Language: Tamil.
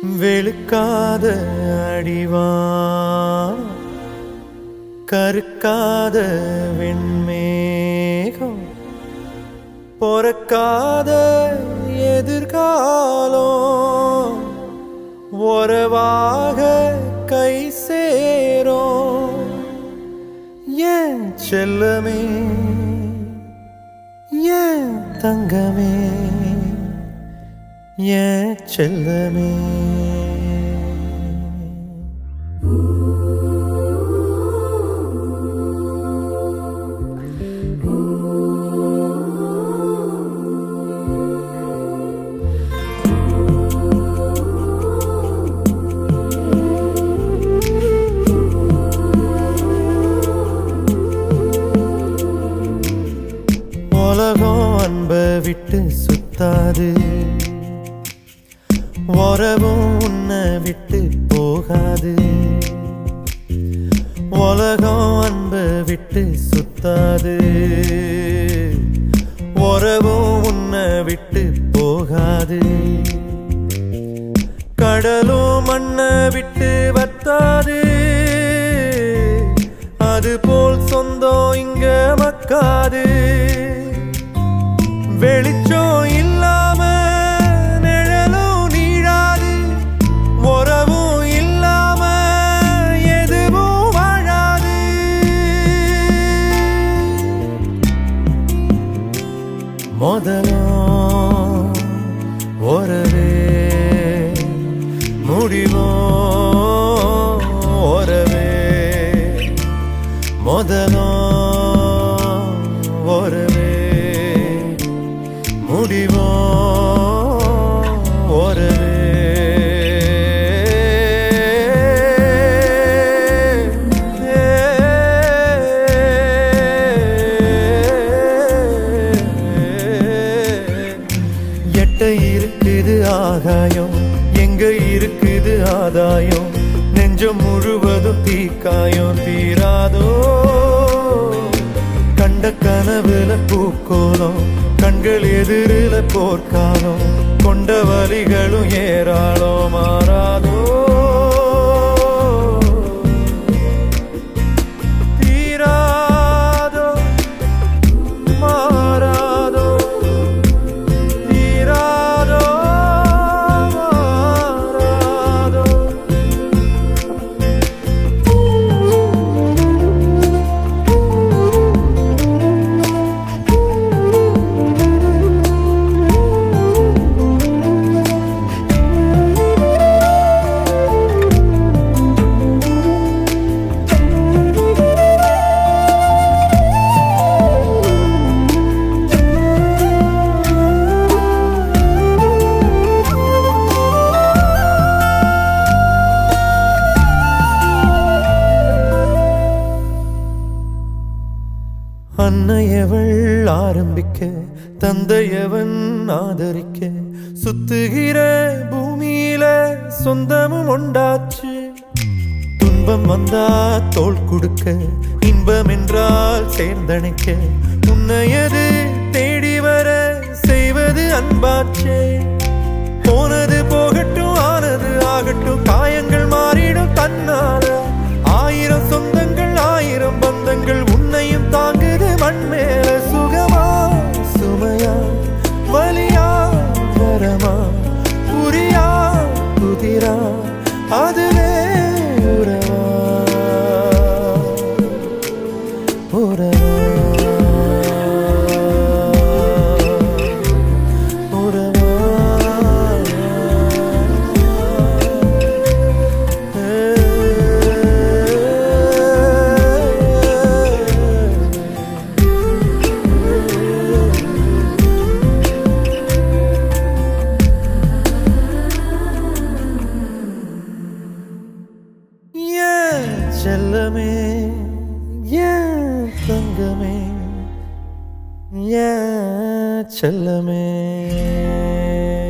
வெளுக்காத அடிவான் கருக்காத வெண்மேகம் பொறக்காத எதிர்காலம் உறவாக கை சேரும் ஏன் செல்லமே ஏன் தங்கமே ஏன் செல்லமே உலகம் அன்பை விட்டு சுத்தாது உறவும் உன்னை விட்டு போகாது உலகம் அன்பை விட்டு சுத்தாது உறவும் உன்னை விட்டு போகாது கடலும் மண்ணை விட்டு வத்தாது அது போல் சொந்தம் இங்க மக்காது வெளிச்சம் இல்லாம நிழலும் நீடாது உறவும் இல்லாம எதுவும் வாழாது முதலும் ஒரவே முடிவோ ஒரவே முதலும் ஒரவே முடிவோ ஒரவே எட்ட இருக்குது ஆகாயம் எங்க இருக்குது ஆதாயம் நெஞ்சம் முழுவதும் தீக்காயம் தீராதோ கண்ட கனவுல பூக்கோலம் கண்கள் எதிரில போர்க்காலம் கொண்ட வலிகளும் ஏராளோ மாறாதோ தீராதோ மாறாதோ தீராதோ மாறாதோ அன்னையவள் ஆரம்பிக்க தந்தையவன் ஆதரிக்க சுத்துகிற பூமியில சொந்தமும் உண்டாச்சு துன்பம் வந்தா தோள் கொடுக்க இன்பம் என்றால் சேர்ந்தணைக்க உன்னையது தேடி வர செய்வது அன்பாச்சே போனது போகட்டும் ஆனது ஆகட்டும் காயங்கள் மாறிடும் தன்னால ஆயிரம் சொந்தங்கள் ஆயிரம் பந்தங்கள் உன்னையும் தாங்குது மண் மேல சுகமா சுமையா வலியா வரமா புரியா புதிரா அதுவே உறவா உறவா ஏன் செல்லமே ஏன் தங்கமே ஏன் செல்லமே